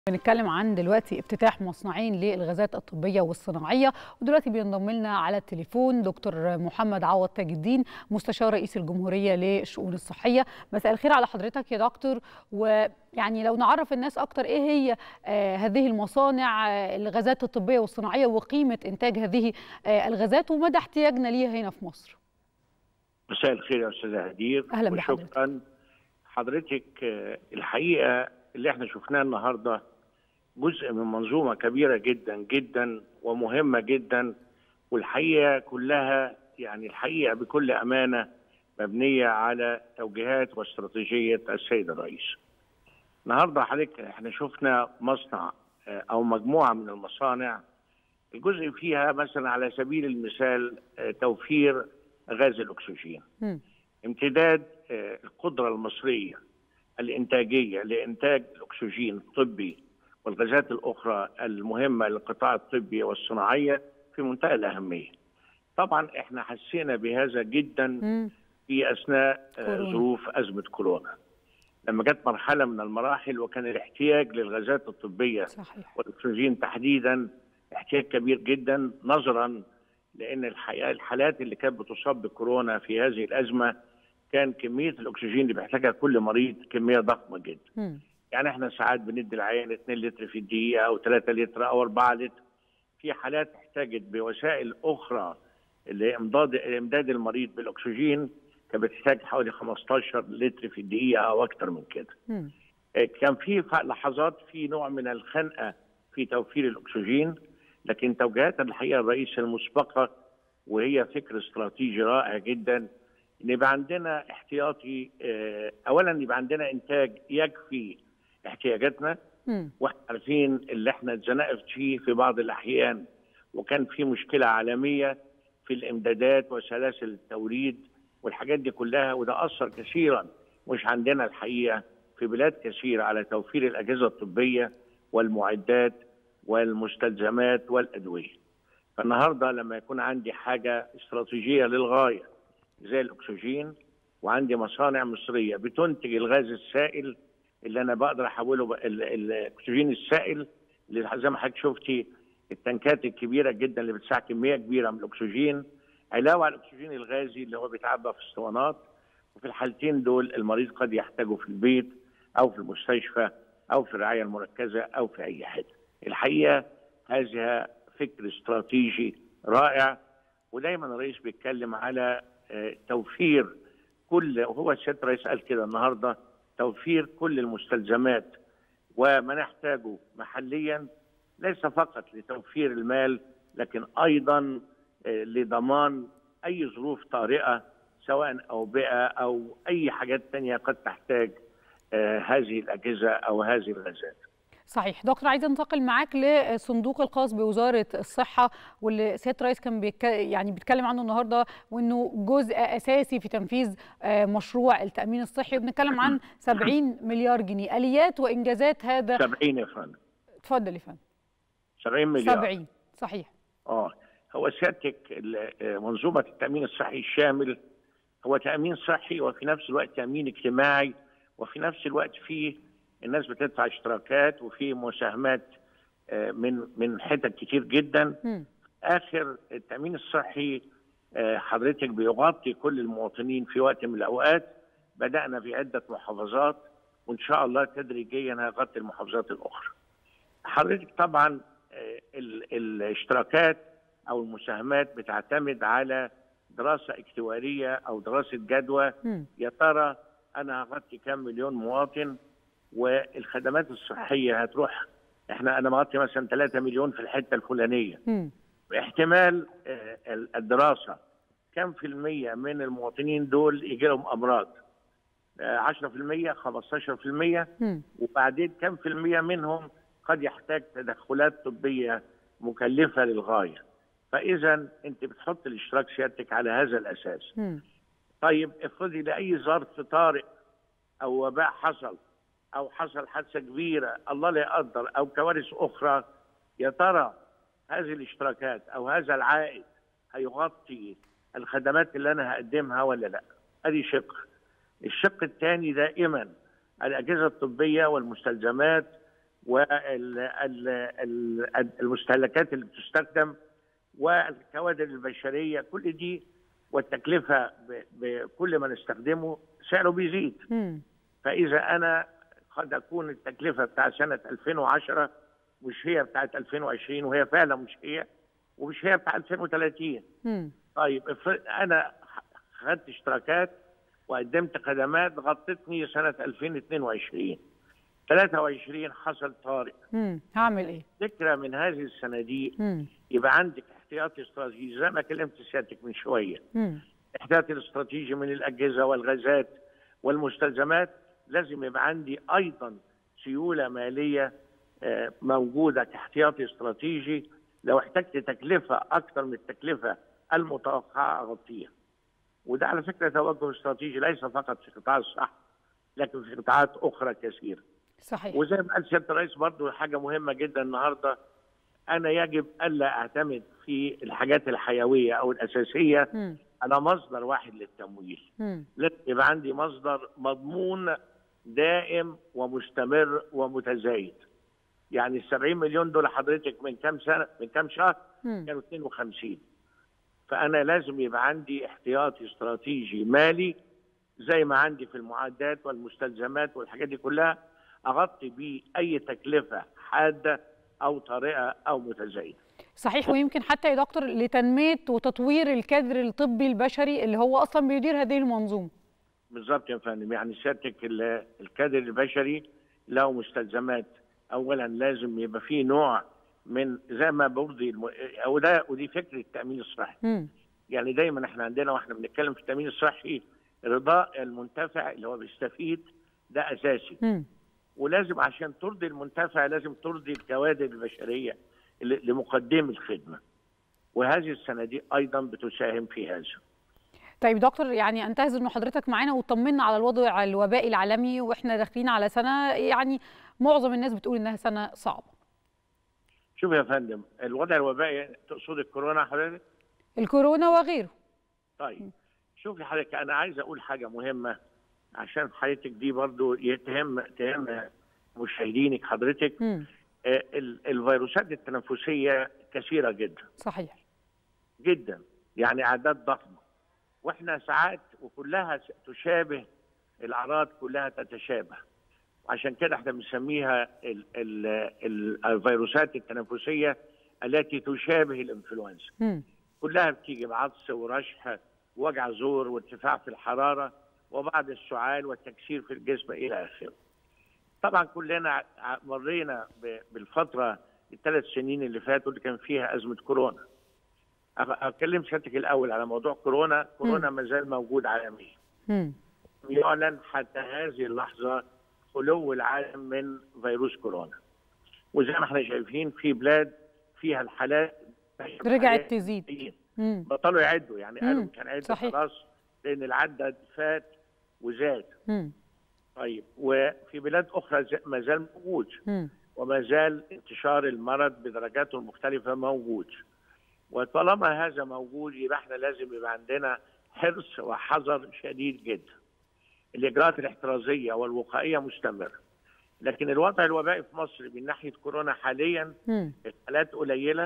بنتكلم عن دلوقتي افتتاح مصنعين للغازات الطبيه والصناعيه ودلوقتي بينضم لنا على التليفون دكتور محمد عوض تاج الدين مستشار رئيس الجمهوريه للشؤون الصحيه مساء الخير على حضرتك يا دكتور ويعني لو نعرف الناس اكتر ايه هي آه هذه المصانع آه الغازات الطبيه والصناعيه وقيمه انتاج هذه آه الغازات ومدى احتياجنا ليها هنا في مصر مساء الخير يا استاذه هدير اهلا بحضرتك وشكرا حضرتك الحقيقه اللي احنا شفناه النهارده جزء من منظومه كبيره جدا جدا ومهمه جدا والحقيقه كلها يعني الحقيقه بكل امانه مبنيه على توجيهات واستراتيجيه السيد الرئيس. النهارده حضرتك احنا شفنا مصنع او مجموعه من المصانع الجزء فيها مثلا على سبيل المثال توفير غاز الاكسجين. م. امتداد القدره المصريه الانتاجيه لانتاج الاكسجين الطبي والغازات الاخرى المهمه للقطاع الطبي والصناعيه في منتهى الاهميه. طبعا احنا حسينا بهذا جدا م. في اثناء كورونا. ظروف ازمه كورونا. لما جت مرحله من المراحل وكان الاحتياج للغازات الطبيه صحيح والاكسجين تحديدا احتياج كبير جدا نظرا لان الحقيقه الحالات اللي كانت بتصاب بكورونا في هذه الازمه كان كميه الاكسجين اللي بيحتاجها كل مريض كميه ضخمه جدا. م. يعني احنا ساعات بندي العيان 2 لتر في الدقيقه او 3 لتر او 4 لتر. في حالات احتاجت بوسائل اخرى لامداد امداد المريض بالاكسجين كانت بتحتاج حوالي 15 لتر في الدقيقه او اكثر من كده. م. كان في لحظات في نوع من الخنقه في توفير الاكسجين لكن توجيهات الحقيقه الرئيس المسبقه وهي فكر استراتيجي رائع جدا ان يبقى عندنا احتياطي آه، اولا يبقى عندنا انتاج يكفي احتياجاتنا م. واحنا عارفين اللي احنا اتزنقت فيه في بعض الاحيان وكان في مشكله عالميه في الامدادات وسلاسل التوريد والحاجات دي كلها وده اثر كثيرا مش عندنا الحقيقه في بلاد كثيره على توفير الاجهزه الطبيه والمعدات والمستلزمات والادويه. فالنهارده لما يكون عندي حاجه استراتيجيه للغايه زي الاكسجين وعندي مصانع مصريه بتنتج الغاز السائل اللي انا بقدر احوله ب- ال- ال- الاكسجين السائل اللي زي ما حضرتك شفتي التنكات الكبيره جدا اللي بتساع كميه كبيره من الاكسجين علاوه على الاكسجين الغازي اللي هو بيتعبى في اسطوانات وفي الحالتين دول المريض قد يحتاجه في البيت او في المستشفى او في الرعايه المركزه او في اي حته. الحقيقه هذا فكر استراتيجي رائع ودايما الرئيس بيتكلم على آه، توفير كل وهو السيد الرئيس قال كده النهارده توفير كل المستلزمات وما نحتاجه محليا ليس فقط لتوفير المال لكن ايضا آه، لضمان اي ظروف طارئه سواء اوبئه او اي حاجات تانية قد تحتاج آه، هذه الاجهزه او هذه الغازات. صحيح دكتور عايزه انتقل معاك للصندوق الخاص بوزاره الصحه واللي سياده الرئيس كان بيك... يعني بيتكلم عنه النهارده وانه جزء اساسي في تنفيذ آه، مشروع التامين الصحي وبنتكلم عن 70 مليار جنيه اليات وانجازات هذا 70 يا فندم اتفضل يا فندم 70 مليار 70 صحيح اه هو سيادتك ال- آه، منظومه التامين الصحي الشامل هو تامين صحي وفي نفس الوقت تامين اجتماعي وفي نفس الوقت فيه الناس بتدفع اشتراكات وفي مساهمات آه، من من حتت كتير جدا مم. اخر التامين الصحي آه، حضرتك بيغطي كل المواطنين في وقت من الاوقات بدانا في عده محافظات وان شاء الله تدريجيا هيغطي المحافظات الاخرى. حضرتك طبعا آه، ال- الاشتراكات او المساهمات بتعتمد على دراسه اكتواريه او دراسه جدوى مم. يا ترى انا هغطي كام مليون مواطن والخدمات الصحيه هتروح احنا انا مغطي مثلا 3 مليون في الحته الفلانيه مم. باحتمال آه، ال- الدراسه كم في المية من المواطنين دول يجي لهم امراض آه، 10% 15% مم. وبعدين كم في المية منهم قد يحتاج تدخلات طبية مكلفة للغاية فإذا أنت بتحط الاشتراك سيادتك على هذا الأساس مم. طيب افرضي لأي ظرف طارئ أو وباء حصل أو حصل حادثة كبيرة الله لا يقدر أو كوارث أخرى يا ترى هذه الاشتراكات أو هذا العائد هيغطي الخدمات اللي أنا هقدمها ولا لا أدي شق الشق الثاني دائما الاجهزه الطبيه والمستلزمات والمستهلكات اللي بتستخدم والكوادر البشريه كل دي والتكلفه بكل ما نستخدمه سعره بيزيد مم. فاذا انا قد اكون التكلفه بتاع سنه 2010 مش هي بتاعت 2020 وهي فعلا مش هي ومش هي بتاع 2030 مم. طيب افرض انا خدت اشتراكات وقدمت خدمات غطتني سنه 2022 23 حصل طارئ مم. هعمل ايه؟ ذكرى من هذه الصناديق مم. يبقى عندك احتياطي استراتيجي زي ما كلمت سيادتك من شويه مم. الاحتياطي الاستراتيجي من الاجهزه والغازات والمستلزمات لازم يبقى عندي ايضا سيوله ماليه آه، موجوده كاحتياطي استراتيجي لو احتجت تكلفه اكثر من التكلفه المتوقعه اغطيها. وده على فكره توجه استراتيجي ليس فقط في قطاع الصحه لكن في قطاعات اخرى كثيره. صحيح وزي ما قال سياده الرئيس برضه حاجه مهمه جدا النهارده انا يجب الا اعتمد في الحاجات الحيويه او الاساسيه مم. على مصدر واحد للتمويل. مم. لازم يبقى عندي مصدر مضمون دائم ومستمر ومتزايد. يعني ال 70 مليون دول حضرتك من كام سنه من كام شهر مم. كانوا 52 فانا لازم يبقى عندي احتياطي استراتيجي مالي زي ما عندي في المعدات والمستلزمات والحاجات دي كلها اغطي بيه اي تكلفه حاده او طارئه او متزايده. صحيح ويمكن حتى يا دكتور لتنميه وتطوير الكادر الطبي البشري اللي هو اصلا بيدير هذه المنظومه بالظبط يا فندم يعني سيادتك ال- الكادر البشري له مستلزمات اولا لازم يبقى فيه نوع من زي ما برضي الم... او ده ودي فكره التامين الصحي مم. يعني دايما احنا عندنا واحنا بنتكلم في التامين الصحي رضاء المنتفع اللي هو بيستفيد ده اساسي مم. ولازم عشان ترضي المنتفع لازم ترضي الكوادر البشريه اللي- لمقدمي الخدمه وهذه الصناديق ايضا بتساهم في هذا طيب دكتور يعني انتهز انه حضرتك معانا وطمنا على الوضع الوبائي العالمي واحنا داخلين على سنه يعني معظم الناس بتقول انها سنه صعبه شوف يا فندم الوضع الوبائي تقصد الكورونا حضرتك الكورونا وغيره طيب شوفي حضرتك انا عايز اقول حاجه مهمه عشان حضرتك دي برضو تهم تهم مشاهدينك حضرتك مم. آه، ال- الفيروسات التنفسيه كثيره جدا صحيح جدا يعني اعداد ضخمه واحنا ساعات وكلها س- تشابه الاعراض كلها تتشابه عشان كده احنا بنسميها ال ال ال الفيروسات التنفسيه التي تشابه الانفلونزا مم. كلها بتيجي بعطس ورشح ووجع زور وارتفاع في الحراره وبعض السعال والتكسير في الجسم الى اخره. طبعا كلنا ع- ع- مرينا ب- بالفتره الثلاث سنين اللي فاتوا اللي كان فيها ازمه كورونا. أخ- اكلم سيادتك الاول على موضوع كورونا، كورونا ما زال موجود عالميا. مم. يعلن حتى هذه اللحظه خلو العالم من فيروس كورونا. وزي ما احنا شايفين في بلاد فيها الحالات رجعت تزيد مم. بطلوا يعدوا يعني قالوا مم. كان عد صحيح. خلاص لان العدد فات وزاد مم. طيب وفي بلاد اخرى ز- ما زال موجود مم. وما زال انتشار المرض بدرجاته المختلفه موجود وطالما هذا موجود يبقى احنا لازم يبقى عندنا حرص وحذر شديد جدا الاجراءات الاحترازيه والوقائيه مستمره لكن الوضع الوبائي في مصر من ناحيه كورونا حاليا مم. الحالات قليله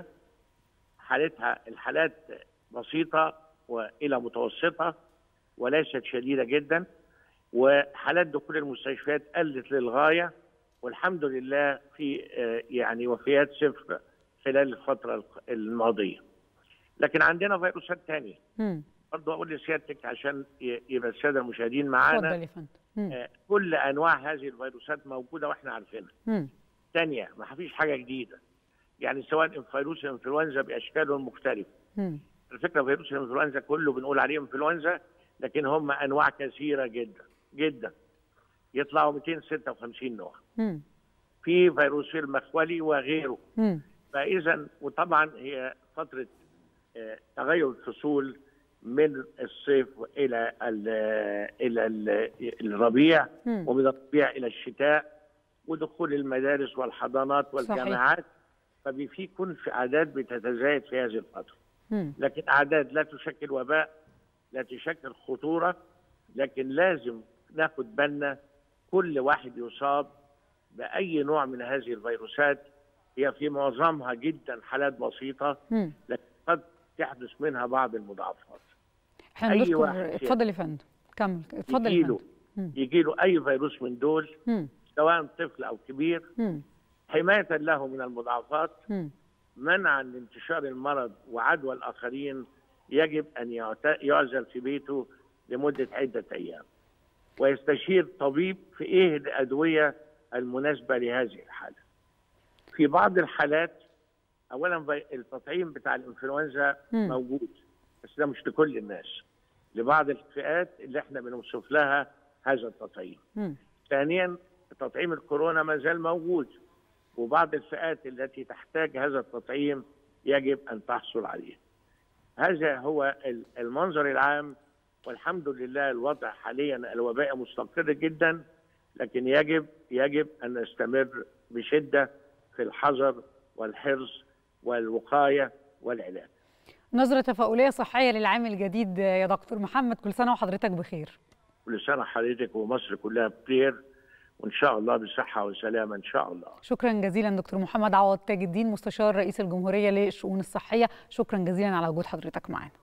حالتها الحالات بسيطه والى متوسطه وليست شديده جدا وحالات دخول المستشفيات قلت للغايه والحمد لله في آه، يعني وفيات صفر خلال الفتره الماضيه. لكن عندنا فيروسات ثانيه مم. برضه اقول لسيادتك عشان ي- يبقى الساده المشاهدين معانا اتفضل يا فندم مم. آه، كل انواع هذه الفيروسات موجوده واحنا عارفينها. مم. ثانيه ما فيش حاجه جديده. يعني سواء فيروس الانفلونزا باشكاله المختلفه. مم. الفكره فيروس الانفلونزا كله بنقول عليه انفلونزا لكن هم انواع كثيره جدا جدا. يطلعوا 256 نوع. مم. في فيروس المخولي وغيره. مم. فاذا وطبعا هي فتره آه، تغير الفصول من الصيف الى ال الى ال الربيع مم. ومن الربيع الى الشتاء ودخول المدارس والحضانات والجامعات ففي يكون في اعداد بتتزايد في هذه الفتره مم. لكن اعداد لا تشكل وباء لا تشكل خطوره لكن لازم ناخد بالنا كل واحد يصاب باي نوع من هذه الفيروسات هي في معظمها جدا حالات بسيطه مم. لكن قد تحدث منها بعض المضاعفات احنا أي بنشكر واحد اتفضل يا فندم كمل اتفضل يا يجي له فندم مم. يجي له اي فيروس من دول مم. سواء طفل او كبير مم. حمايه له من المضاعفات مم. منعا لانتشار المرض وعدوى الاخرين يجب ان يعت- يعزل في بيته لمده عده ايام ويستشير طبيب في ايه الادويه المناسبه لهذه الحاله. في بعض الحالات اولا في- التطعيم بتاع الانفلونزا مم. موجود بس ده مش لكل الناس لبعض الفئات اللي احنا بنوصف لها هذا التطعيم. مم. ثانيا تطعيم الكورونا ما زال موجود وبعض الفئات التي تحتاج هذا التطعيم يجب ان تحصل عليه. هذا هو ال- المنظر العام والحمد لله الوضع حاليا الوباء مستقر جدا لكن يجب يجب ان نستمر بشده في الحذر والحرص والوقايه والعلاج. نظرة تفاؤلية صحية للعام الجديد يا دكتور محمد كل سنة وحضرتك بخير كل سنه حضرتك ومصر كلها بخير وان شاء الله بصحه وسلامه ان شاء الله. شكرا جزيلا دكتور محمد عوض تاج الدين مستشار رئيس الجمهورية للشؤون الصحية شكرا جزيلا على وجود حضرتك معنا